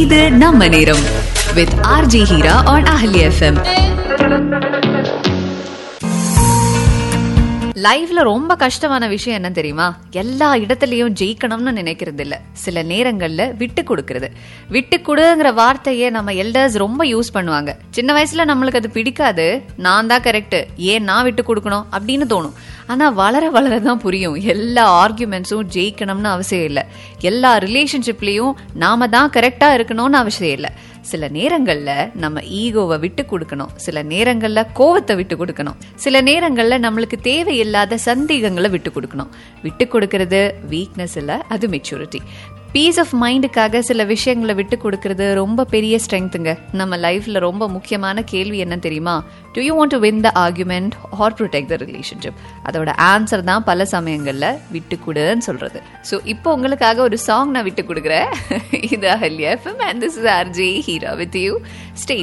இது நம்ம நேரம் with RJ Heera on Ahalya FM லைஃப்ல ரொம்ப கஷ்டமான விஷயம் என்ன தெரியுமா எல்லா இடத்துலயும் ஜெயிக்கணும்னு நினைக்கிறது இல்ல சில நேரங்கள்ல விட்டு கொடுக்கறது விட்டு கொடுங்கிற வார்த்தையை நம்ம எல்டர்ஸ் ரொம்ப யூஸ் பண்ணுவாங்க சின்ன வயசுல நம்மளுக்கு அது பிடிக்காது நான் தான் கரெக்ட் ஏன் நான் விட்டு கொடுக்கணும் அப்படின்னு தோணும் ஆனா வளர வளர தான் புரியும் எல்லா ஆர்குமெண்ட்ஸும் ஜெயிக்கணும்னு அவசியம் இல்லை எல்லா ரிலேஷன்ஷிப்லயும் நாம தான் கரெக்டா இருக்கணும்னு அவசியம் இல்லை சில நேரங்கள்ல நம்ம ஈகோவை விட்டு கொடுக்கணும் சில நேரங்கள்ல கோவத்தை விட்டு கொடுக்கணும் சில நேரங்கள்ல நம்மளுக்கு தேவையில்லாத சந்தேகங்களை விட்டு கொடுக்கணும் விட்டு கொடுக்கறது வீக்னஸ் இல்ல அது மெச்சூரிட்டி பீஸ் ஆஃப் மைண்டுக்காக சில விஷயங்களை விட்டு கொடுக்கறது ரொம்ப பெரிய ஸ்ட்ரென்த்துங்க நம்ம லைஃப்ல ரொம்ப முக்கியமான கேள்வி என்ன தெரியுமா do you want to win the argument or protect the relationship அதோட ஆன்சர் தான் பல சமயங்கள்ல விட்டு கொடுன்னு சொல்றது ஸோ இப்போ உங்களுக்காக ஒரு சாங் நான் விட்டு கொடுக்குறேன் இது Ahalya FM and this is RJ Heera with you stay